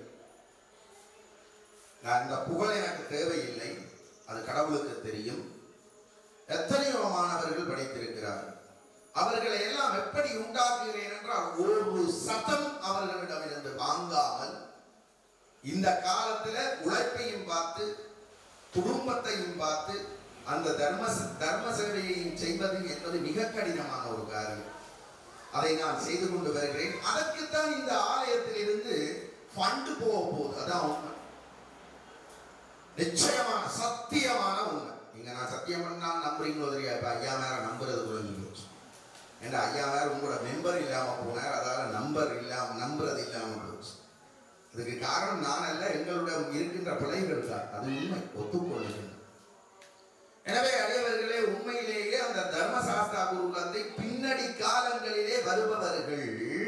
நான் இந்த புகழ் எனக்கு தேவையில்லை அது கடவுளுக்கு தெரியும் எத்தனையோ மாணவர்கள் படித்திருக்கிறார்கள் அவர்களை எல்லாம் எப்படி உண்டாக்குகிறேன் என்றால் ஒரு சதம் அவர்களிடமிருந்து வாங்காமல் இந்த காலத்துல உழைப்பையும் பார்த்து குடும்பத்தையும் பார்த்து அந்த தர்ம தர்ம சேவையையும் செய்வது என்பது மிக கடினமான ஒரு காரியம் அதை நான் செய்து கொண்டு வருகிறேன் அதற்குத்தான் இந்த ஆலயத்தில் இருந்து ஃபண்டு போக போகுது அதான் உண்மை நிச்சயமான சத்தியமான உண்மை நீங்க நான் சத்தியம் பண்ணா நம்புறீங்களோ தெரியாது இப்ப ஐயா மேல நம்புறது குறைஞ்சு போச்சு ஏன்னா ஐயா வேற உங்களோட மெம்பர் இல்லாம போனார் அதால நம்பர் இல்லாம நம்புறது இல்லாம போச்சு அதுக்கு காரணம் நான் அல்ல எங்களுடைய இருக்கின்ற பிழைகள் தான் அது உண்மை ஒத்துக்கொள்ளுங்கள் எனவே அடியவர்களே உண்மையிலேயே அந்த தர்மசாஸ்திரா குருகுலத்தை பின்னணி காலங்களிலே வருபவர்கள்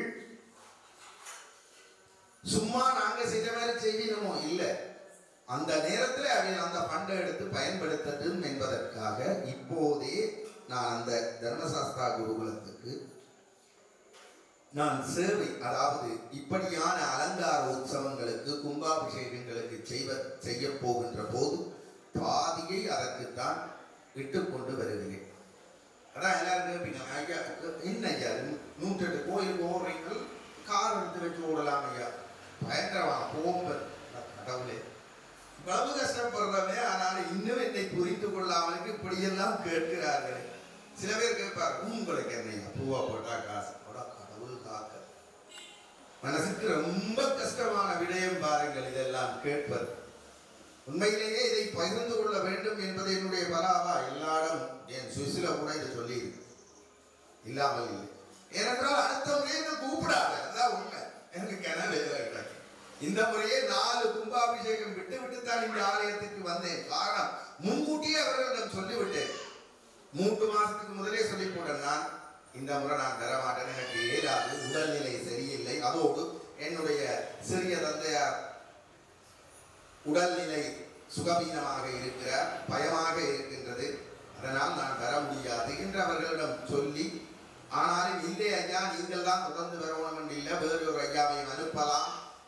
சும்மா நாங்க செய்த மாதிரி செய்வினமோ இல்லை அந்த நேரத்தில் அவன் அந்த பண்டை எடுத்து பயன்படுத்தட்டும் என்பதற்காக இப்போதே நான் அந்த தர்மசாஸ்திரா குருகுலத்துக்கு நான் சேவை அதாவது இப்படியான அலங்கார உற்சவங்களுக்கு கும்பாபிஷேகங்களுக்கு செய்வ செய்ய போகின்ற போது பாதியை அதற்குத்தான் இட்டுக்கொண்டு வருகிறேன் அதான் எல்லாரும் கேட்பீங்க ஐயா என்ன ஐயா நூற்றெட்டு கோயில் ஓடுறீங்கள் கார் எடுத்து வச்சு ஓடலாம் ஐயா பயங்கரமா போம்பர் கடவுளே இவ்வளவு கஷ்டப்படுறவே ஆனால் இன்னும் என்னை புரிந்து கொள்ளாமலுக்கு இப்படியெல்லாம் கேட்கிறார்களே சில பேர் கேட்பார் உங்களுக்கு என்னையா பூவா போட்டா காசு போடா கடவுள் காக்க மனசுக்கு ரொம்ப கஷ்டமான விடயம் பாருங்கள் இதெல்லாம் கேட்பது உண்மையிலேயே இதை பகிர்ந்து கொள்ள வேண்டும் என்பது என்னுடைய பலாவா எல்லாரும் என் சுவிசில கூட இதை சொல்லி இல்லாமல் இல்லை ஏனென்றால் அடுத்த முறையை நான் கூப்பிடாத அதான் உண்மை எனக்கு கிணறு கிடைக்கும் இந்த முறையே நாலு கும்பாபிஷேகம் விட்டு விட்டு தான் இந்த ஆலயத்துக்கு வந்தேன் காரணம் முன்கூட்டியே அவர்களிடம் சொல்லிவிட்டேன் மூன்று மாசத்துக்கு முதலே சொல்லி போட்டேன் நான் இந்த முறை நான் தர மாட்டேன் எனக்கு இயலாது உடல்நிலை சரியில்லை அதோடு என்னுடைய சிறிய தந்தையார் உடல்நிலை சுகவீனமாக இருக்கிறார் பயமாக இருக்கின்றது அதனால் நான் வர முடியாது என்று அவர்களிடம் சொல்லி ஆனாலும் இல்லை ஐயா நீங்கள் தான் தொடர்ந்து வரணும் என்று இல்லை வேறு ஒரு ஐயாவையும் அனுப்பலாம்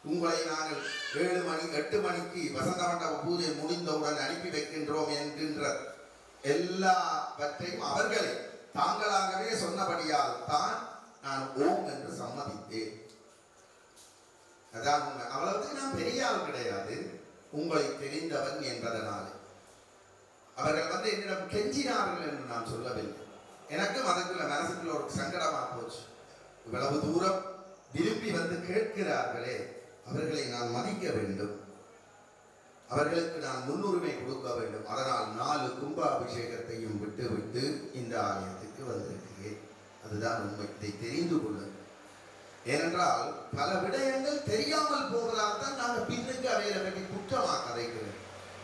உங்களை நாங்கள் ஏழு மணி எட்டு மணிக்கு வசந்த மண்டப பூஜை முடிந்தவுடன் அனுப்பி வைக்கின்றோம் என்கின்ற எல்லாவற்றையும் அவர்களே தாங்களாகவே சொன்னபடியால் தான் நான் ஓம் என்று சம்மதித்தேன் அதான் உண்மை அவ்வளவுக்கு நான் பெரிய ஆள் கிடையாது உங்களை தெரிந்தவன் என்பதனாலே அவர்கள் வந்து என்னிடம் கெஞ்சினார்கள் என்று நான் சொல்லவில்லை எனக்கும் அதுக்குள்ள மனசுக்குள்ள ஒரு சங்கடமா போச்சு இவ்வளவு தூரம் விரும்பி வந்து கேட்கிறார்களே அவர்களை நான் மதிக்க வேண்டும் அவர்களுக்கு நான் முன்னுரிமை கொடுக்க வேண்டும் அதனால் நாலு கும்பாபிஷேகத்தையும் விட்டு விட்டு இந்த ஆலயத்துக்கு வந்திருக்கிறேன் அதுதான் உண்மை இதை தெரிந்து கொள்ளுங்கள் ஏனென்றால் பல விடயங்கள் தெரியாமல் போவதால் தான் நாங்கள் பின்னுக்கு அவைகளை பற்றி குற்றமாக கதைக்கிறோம்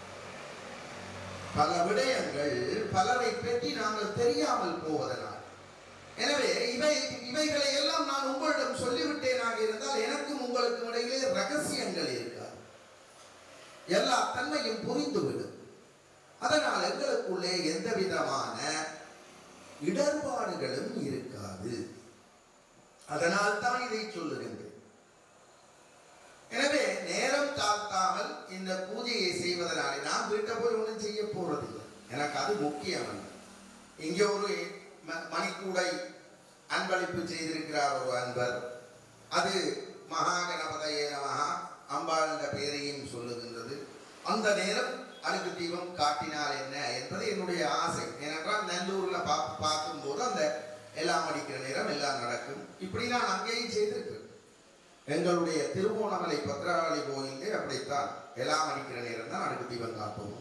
பல விடயங்கள் பலரை பற்றி நாங்கள் தெரியாமல் போவதனால் எனவே இவை இவைகளை எல்லாம் நான் உங்களிடம் சொல்லிவிட்டேனாக இருந்தால் எனக்கும் உங்களுக்கும் இடையிலே ரகசியங்கள் இருக்காது எல்லா தன்மையும் புரிந்துவிடும் அதனால் எங்களுக்குள்ளே எந்த விதமான இடர்பாடுகளும் இருக்காது அதனால் தான் இதை சொல்லுகின்றேன் எனவே நேரம் தாழ்த்தாமல் இந்த பூஜையை செய்வதனாலே நான் வீட்டை போய் ஒன்றும் செய்ய போறதில்லை எனக்கு அது முக்கியம் அல்ல. இங்கே ஒரு ம- மணிக்கூடை அன்பளிப்பு செய்திருக்கிறார் ஒரு அன்பர் அது மகா கணபதையே நமகா அம்பாள் என்ற பெயரையும் சொல்லுகின்றது அந்த நேரம் அழுக்கு தீபம் காட்டினால் என்ன என்பது என்னுடைய ஆசை ஏனென்றால் நல்லூர்ல பா பார்க்கும்போது அந்த எல்லாம் அடிக்கிற நேரம் எல்லாம் நடக்கும் இப்படி நான் அங்கேயும் செய்திருக்கிறேன் எங்களுடைய திருவோணமலை பத்ராவளி கோயிலே அப்படித்தான் எல்லாம் அடிக்கிற நேரம் தான் அழுக்கு தீபம் காப்போம்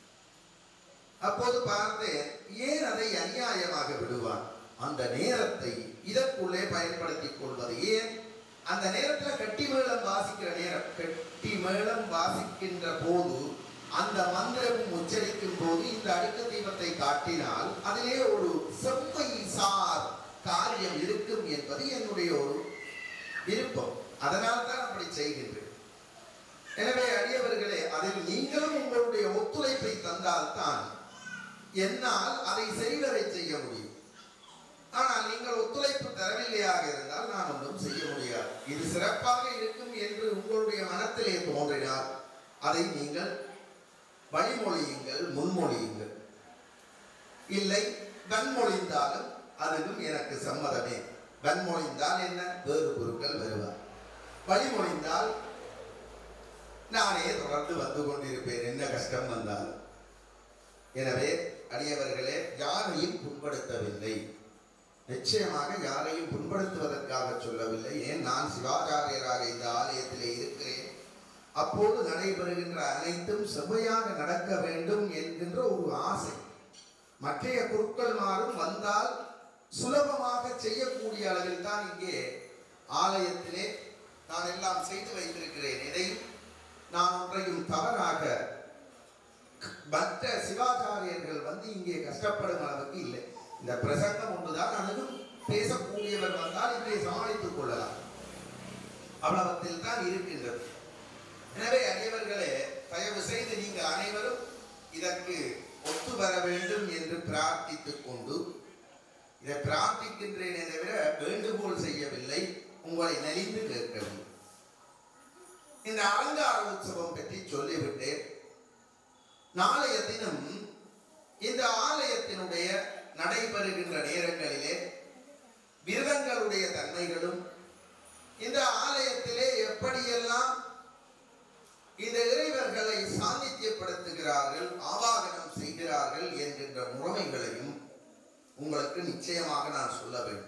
அப்போது பார்த்தேன் ஏன் அதை அநியாயமாக விடுவான் அந்த நேரத்தை இதற்குள்ளே பயன்படுத்திக் கொள்வது ஏன் அந்த நேரத்தில் கட்டி மேளம் வாசிக்கிற நேரம் கட்டி மேளம் வாசிக்கின்ற போது அந்த மந்திரம் உச்சரிக்கும் போது இந்த அடுக்க தீபத்தை காட்டினால் அதிலே ஒரு செம்மை சார் காரியம் இருக்கும் என்பது என்னுடைய ஒரு விருப்பம் அதனால் தான் அப்படி செய்கின்றேன் எனவே அடியவர்களே அதில் நீங்களும் உங்களுடைய ஒத்துழைப்பை தந்தால்தான் என்னால் அதை செய்வதை செய்ய முடியும் ஆனால் நீங்கள் ஒத்துழைப்பு தரவில்லையாக இருந்தால் நான் ஒன்றும் செய்ய முடியாது இது சிறப்பாக இருக்கும் என்று உங்களுடைய மனத்திலே தோன்றினால் அதை நீங்கள் வழிமொழியுங்கள் முன்மொழியுங்கள் இல்லை வன்மொழிந்தாலும் அதுவும் எனக்கு சம்மதமே வன்மொழிந்தால் என்ன வேறு குருக்கள் வருவார் வழிமொழிந்தால் நானே தொடர்ந்து வந்து கொண்டிருப்பேன் என்ன கஷ்டம் வந்தாலும் எனவே அடியவர்களே யாரையும் புண்படுத்தவில்லை நிச்சயமாக யாரையும் புண்படுத்துவதற்காக சொல்லவில்லை ஏன் நான் சிவாச்சாரியராக இந்த ஆலயத்திலே இருக்கிறேன் அப்போது நடைபெறுகின்ற அனைத்தும் செவ்வையாக நடக்க வேண்டும் என்கின்ற ஒரு ஆசை மற்றைய குருக்கள் மாறும் வந்தால் சுலபமாக செய்யக்கூடிய அளவில் தான் இங்கே ஆலயத்திலே நான் எல்லாம் செய்து வைத்திருக்கிறேன் இதையும் நான் ஒன்றையும் தவறாக மற்ற சிவாச்சாரியர்கள் வந்து இங்கே கஷ்டப்படும் அளவுக்கு இல்லை இந்த பிரசங்கம் ஒன்றுதான் அணுகும் பேசக்கூடியவர் வந்தால் இதை சமாளித்துக் கொள்ளலாம் அவ்வளவத்தில் தான் இருக்கின்றது எனவே அனைவர்களே தயவு செய்து நீங்க அனைவரும் இதற்கு ஒத்து வர வேண்டும் என்று பிரார்த்தித்துக் கொண்டு இதை பிரார்த்திக்கின்றேனே தவிர வேண்டுகோள் செய்யவில்லை உங்களை நலிந்து கேட்கவில்லை இந்த அலங்கார உற்சவம் பற்றி சொல்லிவிட்டேன் நாளைய தினம் இந்த ஆலயத்தினுடைய நடைபெறுகின்ற நேரங்களிலே விரதங்களுடைய தன்மைகளும் இந்த ஆலயத்திலே எப்படியெல்லாம் இந்த இறைவர்களை சாநித்தியப்படுத்துகிறார்கள் ஆவாகனம் செய்கிறார்கள் என்கின்ற முறைமைகளையும் உங்களுக்கு நிச்சயமாக நான் சொல்ல வேண்டும்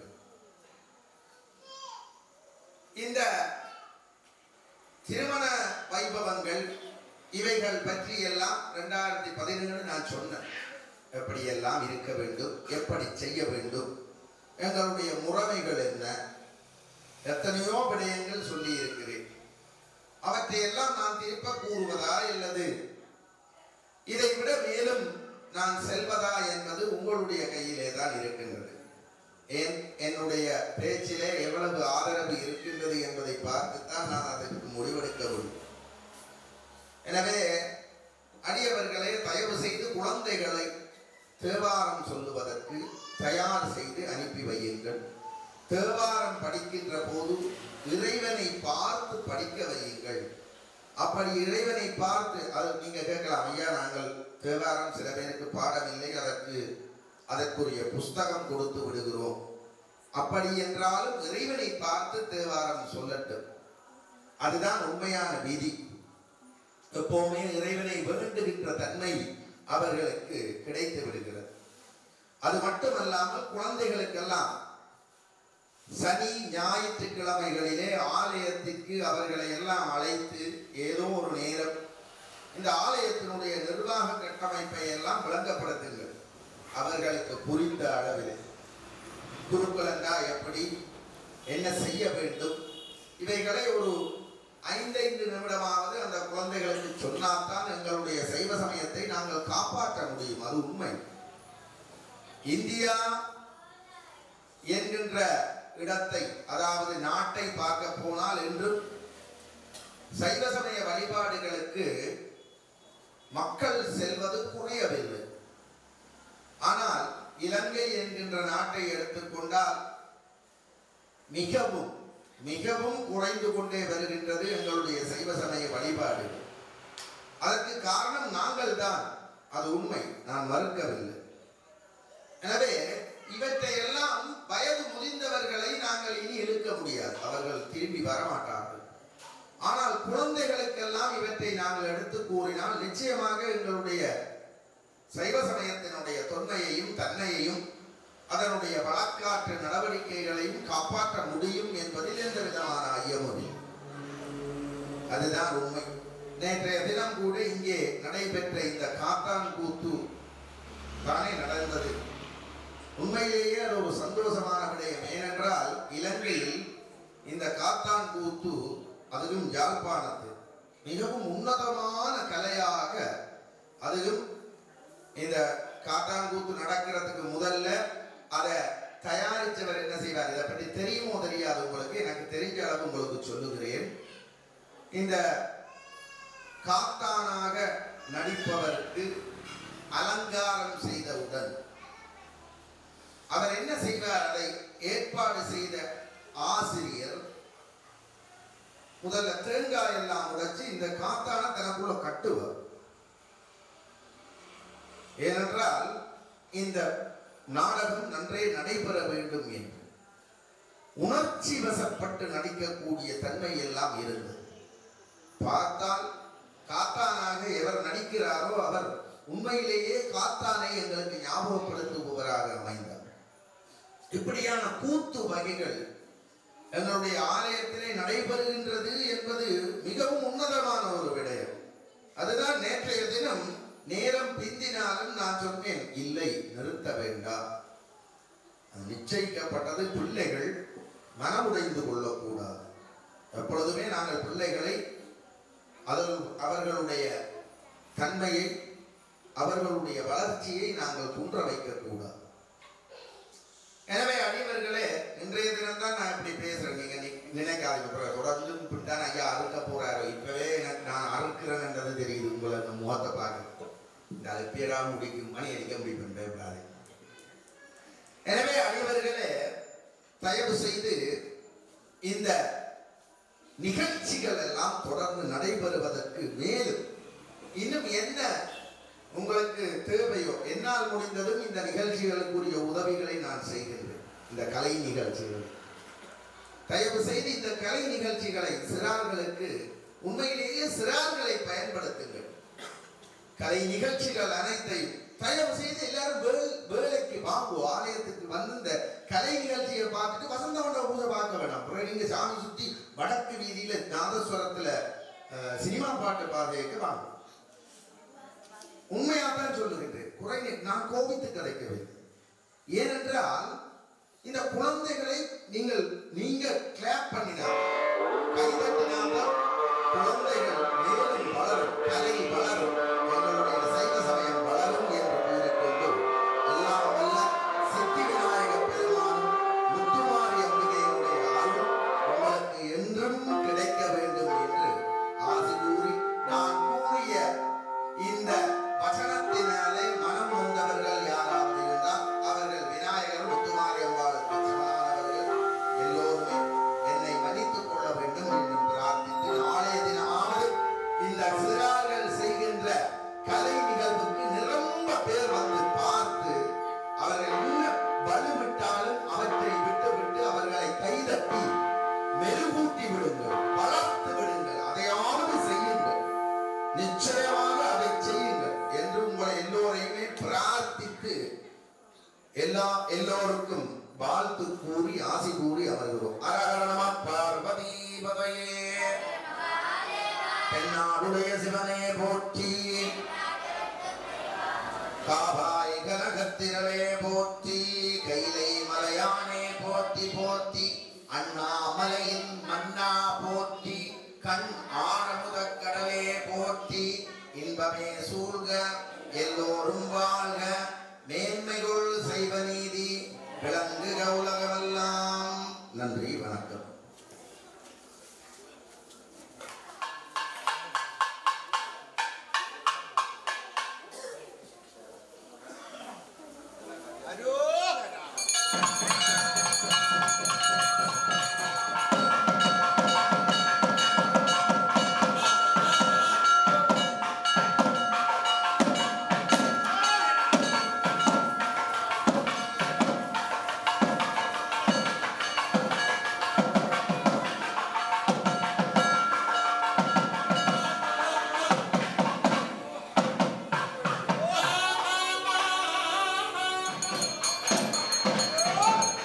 இந்த திருமண வைபவங்கள் இவைகள் பற்றி எல்லாம் ரெண்டாயிரத்தி பதினேழு நான் சொன்னேன் எப்படியெல்லாம் இருக்க வேண்டும் எப்படி செய்ய வேண்டும் எங்களுடைய முறைமைகள் என்ன எத்தனையோ விடயங்கள் சொல்லி இருக்கிறேன் அவற்றையெல்லாம் நான் திருப்ப கூறுவதா அல்லது இதை விட மேலும் நான் செல்வதா என்பது உங்களுடைய கையிலே தான் இருக்கின்றது ஏன் என்னுடைய பேச்சிலே எவ்வளவு ஆதரவு இருக்கின்றது என்பதை பார்த்துத்தான் நான் அதற்கு முடிவெடுக்க முடியும் எனவே அடியவர்களே தயவு செய்து குழந்தைகளை தேவாரம் சொல்லுவதற்கு தயார் செய்து அனுப்பி வையுங்கள் தேவாரம் படிக்கின்ற போது இறைவனை பார்த்து படிக்க வையுங்கள் அப்படி இறைவனை பார்த்து அது நீங்க கேட்கலாம் ஐயா நாங்கள் தேவாரம் சில பேருக்கு பாடமில்லை அதற்கு அதற்குரிய புஸ்தகம் கொடுத்து விடுகிறோம் அப்படி என்றாலும் இறைவனை பார்த்து தேவாரம் சொல்லட்டும் அதுதான் உண்மையான விதி எப்பவுமே இறைவனை வேண்டுகின்ற தன்மை அவர்களுக்கு கிடைத்து விடுகிறது அது மட்டுமல்லாமல் குழந்தைகளுக்கெல்லாம் சனி ஞாயிற்றுக்கிழமைகளிலே ஆலயத்திற்கு அவர்களை எல்லாம் அழைத்து ஏதோ ஒரு நேரம் இந்த ஆலயத்தினுடைய நிர்வாக கட்டமைப்பை எல்லாம் விளங்கப்படுத்துங்கள் அவர்களுக்கு புரிந்த அளவில் குருகுலண்டா எப்படி என்ன செய்ய வேண்டும் இவைகளை ஒரு ஐந்தைந்து நிமிடமாவது அந்த குழந்தைகளுக்கு சொன்னால்தான் எங்களுடைய சைவ சமயத்தை நாங்கள் காப்பாற்ற முடியும் அது உண்மை இந்தியா என்கின்ற இடத்தை அதாவது நாட்டை பார்க்க போனால் என்றும் சைவ சமய வழிபாடுகளுக்கு மக்கள் செல்வது குறையவில்லை ஆனால் இலங்கை என்கின்ற நாட்டை எடுத்துக்கொண்டால் மிகவும் மிகவும் குறைந்து கொண்டே வருகின்றது எங்களுடைய சைவ சமய வழிபாடு அதற்கு காரணம் நாங்கள் தான் அது உண்மை நான் மறுக்கவில்லை எனவே இவற்றை எல்லாம் வயது முதிர்ந்தவர்களை நாங்கள் இனி இழுக்க முடியாது அவர்கள் திரும்பி வரமாட்டார்கள் ஆனால் குழந்தைகளுக்கெல்லாம் இவற்றை நாங்கள் எடுத்து கூறினால் நிச்சயமாக எங்களுடைய சைவ சமயத்தினுடைய தொன்மையையும் தன்மையையும் அதனுடைய வழக்காற்று நடவடிக்கைகளையும் காப்பாற்ற முடியும் என்பதில் எந்த விதமான ஐயமும் இல்லை அதுதான் உண்மை நேற்றைய தினம் கூட இங்கே நடைபெற்ற இந்த காத்தான் கூத்து தானே நடந்தது உண்மையிலேயே அது ஒரு சந்தோஷமான விடயம் ஏனென்றால் இலங்கையில் இந்த காத்தான் கூத்து அதுவும் யாழ்ப்பாணத்து மிகவும் உன்னதமான கலையாக அதுவும் இந்த காத்தாங்கூத்து நடக்கிறதுக்கு முதல்ல அதை தயாரிச்சவர் என்ன செய்வார் இதை பற்றி தெரியுமோ தெரியாது உங்களுக்கு எனக்கு தெரிஞ்ச அளவு உங்களுக்கு சொல்லுகிறேன் இந்த காத்தானாக நடிப்பவருக்கு அலங்காரம் செய்தவுடன் அவர் என்ன செய்வார் அதை ஏற்பாடு செய்த ஆசிரியர் முதல்ல தேங்காய் எல்லாம் உடைச்சு இந்த காத்தான தனக்குள்ள கட்டுவார் ஏனென்றால் இந்த நாடகம் நன்றே நடைபெற வேண்டும் என்று உணர்ச்சி வசப்பட்டு நடிக்கக்கூடிய தன்மை எல்லாம் இருந்தது பார்த்தால் காத்தானாக எவர் நடிக்கிறாரோ அவர் உண்மையிலேயே காத்தானை எங்களுக்கு ஞாபகப்படுத்துபவராக அமைந்தார் இப்படியான கூத்து வகைகள் எங்களுடைய ஆலயத்திலே நடைபெறுகின்றது என்பது மிகவும் உன்னதமான ஒரு விடயம் அதுதான் நேற்றைய தினம் நேரம் பிந்தினாலும் நான் சொன்னேன் இல்லை நிறுத்த வேண்டாம் அது நிச்சயிக்கப்பட்டது பிள்ளைகள் மனமுடைந்து கொள்ளக்கூடாது எப்பொழுதுமே நாங்கள் பிள்ளைகளை அதில் அவர்களுடைய தன்மையை அவர்களுடைய வளர்ச்சியை நாங்கள் குன்ற வைக்கக்கூடாது எனவே அடியவர்களே இன்றைய தினம் தான் நான் இப்படி பேசுறேன் நீங்க நி- நினைக்காதீங்க பிறகு தொடர்ந்து இப்படித்தான் ஐயா அறுக்க போறாரு இப்பவே எனக்கு நான் அறுக்கிறேன்ன்றது தெரியுது உங்களை இந்த முகத்தை பார்க்க இந்த அழுப்பியரா முடிக்கும் மணி அடிக்க முடியும் பயப்படாது எனவே அடியவர்களே தயவு செய்து இந்த நிகழ்ச்சிகள் எல்லாம் தொடர்ந்து நடைபெறுவதற்கு மேலும் இன்னும் என்ன உங்களுக்கு தேவையோ என்னால் முடிந்ததும் இந்த நிகழ்ச்சிகளுக்குரிய உதவிகளை நான் செய்கின்றேன் இந்த கலை நிகழ்ச்சிகள் தயவு செய்து இந்த கலை நிகழ்ச்சிகளை சிறார்களுக்கு உண்மையிலேயே சிறார்களை பயன்படுத்துங்கள் கலை நிகழ்ச்சிகள் அனைத்தையும் தயவு செய்து எல்லாரும் வேல்- வேலைக்கு வாங்குவோம் ஆலயத்துக்கு வந்து இந்த கலை நிகழ்ச்சியை பார்த்துட்டு வசந்த மண்டப பூஜை பார்க்க வேண்டாம் அப்புறம் நீங்க சாமி சுத்தி வடக்கு வீதியில நாதஸ்வரத்துல அஹ், சினிமா பாட்டு பாதைக்கு வாங்க உண்மையாத்தான் சொல்லுகின்றேன் குறை நான் கோபித்து கிடைக்கவில்லை ஏனென்றால் இந்த குழந்தைகளை நீங்கள் நீங்க கிளாப் பண்ணினால் கைதட்டினால்தான் குழந்தைகள் மேலும் வளரும் கலை வளரும் எங்களுடைய சைவ சமயம் வளரும் என்று கூறிக்கொண்டு எல்லாம் வல்ல சித்தி விநாயக பெருமானும் முத்துமாரி அம்பிகையினுடைய அருள் உங்களுக்கு என்றும் கிடைக்க வேண்டும் என்று ஆசி கூறி நான் கூறிய இந்த வசனத்தினாலே மனம் வந்தவர்கள் யாராவது இருந்தால் அவர்கள் விநாயகர் முத்துமாரி அம்பாளுக்கு சமமானவர்கள் வாழ்த்து கூறி ஆசி கூறி அமர்கிறோம் அரஹர நம பார்வதி பதையே தென்னாடுடைய சிவனே போற்றி காபாய் கனகத்திரளே போற்றி கைலை மலையானே போற்றி போற்றி அண்ணாமலையின் மன்னா போற்றி கண் ஆரமுதக் கடலே போற்றி இன்பமே சூழ்க எல்லோரும் வாழ்க மேன்மைகள் செய்வ நீதி விளங்குக உலகமெல்லாம் நன்றி வணக்கம் அரோகரா ஆ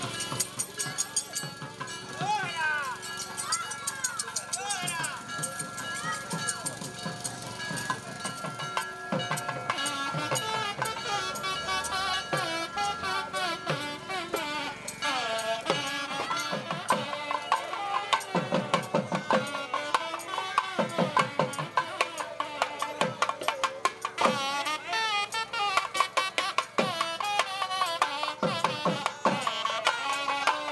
ஓம்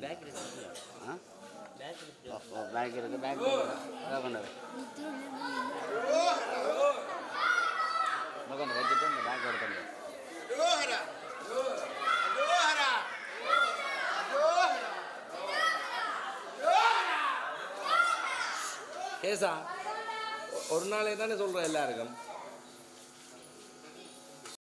பேக் இருக்கு ஆ பேக் இருக்கு பேக் கொண்டு கொண்டு வச்சுட்டு இந்த பேக் எடுத்துங்க ரோஹரா ரோஹரா ஏசா ஒரு நாளே தானே சொல்கிறேன் எல்லாருக்கும்